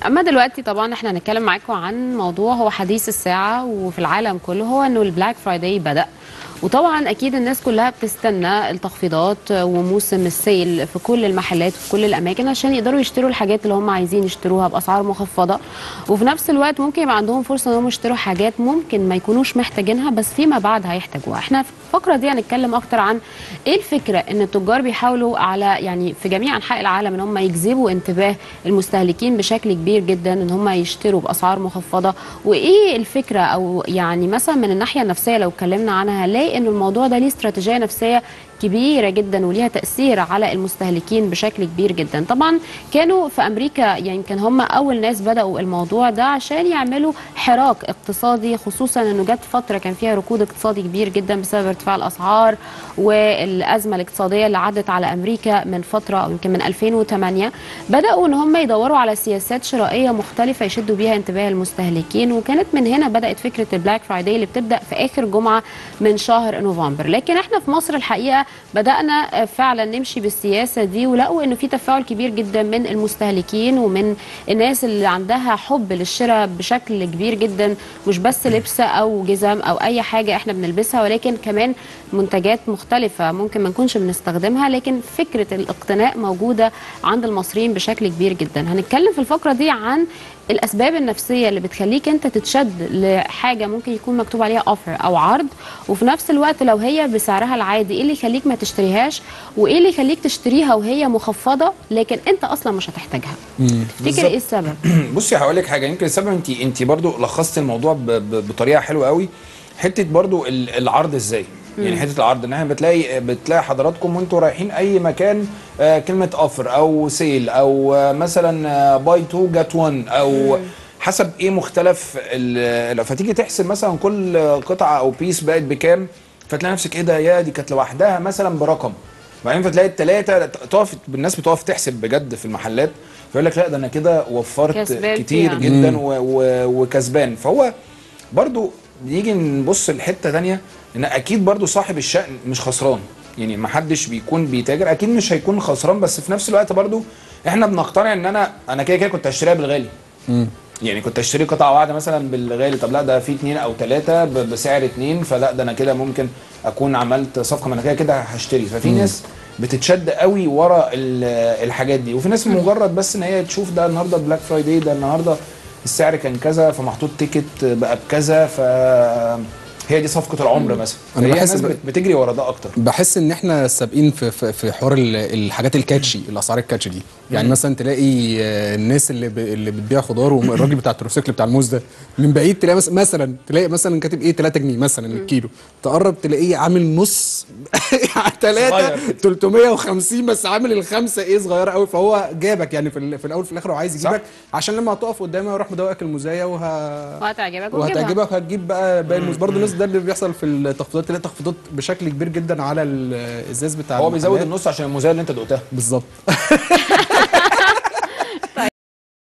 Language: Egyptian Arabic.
اما دلوقتي طبعا احنا هنتكلم معاكم عن موضوع هو حديث الساعه وفي العالم كله هو انه البلاك فرايداي بدا وطبعا اكيد الناس كلها بتستنى التخفيضات وموسم السيل في كل المحلات وفي كل الاماكن عشان يقدروا يشتروا الحاجات اللي هم عايزين يشتروها باسعار مخفضه وفي نفس الوقت ممكن يبقى عندهم فرصه انهم يشتروا حاجات ممكن ما يكونوش محتاجينها بس فيما بعد هيحتاجوها احنا في الفقره دي هنتكلم اكتر عن ايه الفكره ان التجار بيحاولوا على يعني في جميع انحاء العالم ان هم يجذبوا انتباه المستهلكين بشكل كبير جدا ان هم يشتروا باسعار مخفضه وايه الفكره او يعني مثلا من الناحيه النفسيه لو اتكلمنا عنها هنلاقي ان الموضوع ده ليه استراتيجيه نفسيه كبيره جدا وليها تاثير على المستهلكين بشكل كبير جدا طبعا كانوا في امريكا يعني يمكن هم اول ناس بداوا الموضوع ده عشان يعملوا حراك اقتصادي خصوصا انه جت فتره كان فيها ركود اقتصادي كبير جدا بسبب ارتفاع الاسعار والازمه الاقتصاديه اللي عدت على امريكا من فتره او يمكن من 2008 بداوا ان هم يدوروا على سياسات شرائيه مختلفه يشدوا بيها انتباه المستهلكين وكانت من هنا بدات فكره البلاك فرايداي اللي بتبدا في اخر جمعه من شهر نوفمبر لكن احنا في مصر الحقيقه بدانا فعلا نمشي بالسياسه دي ولقوا انه في تفاعل كبير جدا من المستهلكين ومن الناس اللي عندها حب للشراء بشكل كبير جدا مش بس لبس او جزم او اي حاجه احنا بنلبسها ولكن كمان منتجات مختلفه ممكن ما نكونش بنستخدمها لكن فكره الاقتناء موجوده عند المصريين بشكل كبير جدا هنتكلم في الفقره دي عن الاسباب النفسيه اللي بتخليك انت تتشد لحاجه ممكن يكون مكتوب عليها اوفر او عرض وفي نفس الوقت لو هي بسعرها العادي ايه اللي يخليك ما تشتريهاش وايه اللي يخليك تشتريها وهي مخفضه لكن انت اصلا مش هتحتاجها تفتكر ايه السبب بصي هقول لك حاجه يمكن السبب انت انت برضو لخصت الموضوع ب- ب- بطريقه حلوه قوي حته برضو ال- العرض ازاي يعني حته العرض ان احنا بتلاقي بتلاقي حضراتكم وانتوا رايحين اي مكان آه، كلمه اوفر او سيل او آه، مثلا باي تو جات 1 او حسب ايه مختلف ال- فتيجي تحسب مثلا كل قطعه او بيس بقت بكام فتلاقي نفسك ايه ده يا دي كانت لوحدها مثلا برقم بعدين فتلاقي الثلاثه تقف الناس بتقف تحسب بجد في المحلات فيقول لك لا ده انا كده وفرت كسبان كتير فيها. جدا و و وكسبان فهو برضو نيجي نبص لحته تانية ان اكيد برضو صاحب الشأن مش خسران يعني ما حدش بيكون بيتاجر اكيد مش هيكون خسران بس في نفس الوقت برضو احنا بنقتنع ان انا انا كده كده كنت هشتريها بالغالي يعني كنت اشتري قطعه واحده مثلا بالغالي طب لا ده في اتنين او ثلاثه بسعر اتنين فلا ده انا كده ممكن اكون عملت صفقه ما انا كده كده هشتري ففي ناس بتتشد قوي ورا ال- الحاجات دي وفي ناس مجرد بس ان هي تشوف ده النهارده بلاك فرايداي ده النهارده السعر كان كذا فمحطوط تيكت بقى بكذا ف هي دي صفقه العمر مثلا أنا فهي بحس الناس ب- بت- بتجري ورا ده اكتر بحس ان احنا سابقين في في, في حوار ال- الحاجات الكاتشي الاسعار الكاتشي دي يعني مثلا تلاقي آه، الناس اللي ب... اللي بتبيع خضار والراجل بتاع التروسيكل بتاع الموز ده من بعيد تلاقي مثلا مثلا تلاقي مثلا كاتب ايه 3 جنيه مثلا الكيلو تقرب تلاقيه عامل نص 3 صغير. 350 بس عامل الخمسه ايه صغيره قوي فهو جابك يعني في, ال- في الاول في الاخر هو عايز صح. يجيبك عشان لما هتقف قدامه يروح مدوقك المزايا وه... وهتعجبك وتجيبها. وهتعجبك وهتجيب بقى باقي الموز برضه نفس ده اللي بيحصل في التخفيضات تلاقي تخفيضات بشكل كبير جدا على الازاز بتاع هو بيزود المحلات. النص عشان المزايا اللي انت دقتها بالظبط